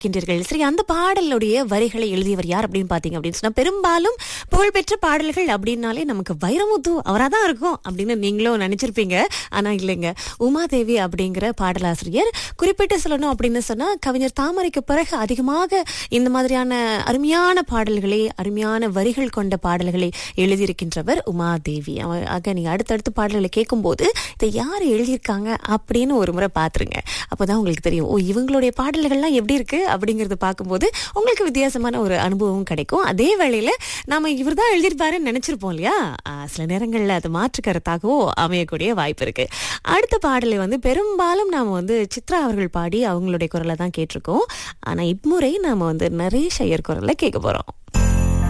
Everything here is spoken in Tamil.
இருக்கின்றீர்கள் சரி அந்த பாடலுடைய வரிகளை எழுதியவர் யார் அப்படின்னு பாத்தீங்க அப்படின்னு சொன்னா பெரும்பாலும் புகழ்பெற்ற பாடல்கள் அப்படின்னாலே நமக்கு வைரமுத்து அவரா தான் இருக்கும் அப்படின்னு நீங்களும் நினைச்சிருப்பீங்க ஆனா இல்லைங்க உமாதேவி அப்படிங்கிற பாடலாசிரியர் குறிப்பிட்டு சொல்லணும் அப்படின்னு சொன்னா கவிஞர் தாமரைக்கு பிறகு அதிகமாக இந்த மாதிரியான அருமையான பாடல்களை அருமையான வரிகள் கொண்ட பாடல்களை எழுதியிருக்கின்றவர் உமாதேவி அவ- ஆக நீங்க அடுத்தடுத்து பாடல்களை கேட்கும்போது இதை யார் எழுதியிருக்காங்க அப்படின்னு ஒரு முறை பாத்துருங்க அப்பதான் உங்களுக்கு தெரியும் ஓ இவங்களுடைய பாடல்கள்லாம் எப்படி இருக்கு அப்படிங்கறத பார்க்கும்போது உங்களுக்கு வித்தியாசமான ஒரு அனுபவம் கிடைக்கும் அதே வேளையில நாம இவர் தான் எழுதியிருப்பாருன்னு நினைச்சிருப்போம் இல்லையா ஆ, சில நேரங்கள்ல அது மாற்று கருத்தாகவோ அமையக்கூடிய வாய்ப்பு இருக்கு அடுத்த பாடலை வந்து பெரும்பாலும் நாம வந்து சித்ரா அவர்கள் பாடி அவங்களுடைய குரலை தான் கேட்டிருக்கோம் ஆனா இம்முறை நாம வந்து நரேஷ் ஐயர் குரலை கேட்க போறோம்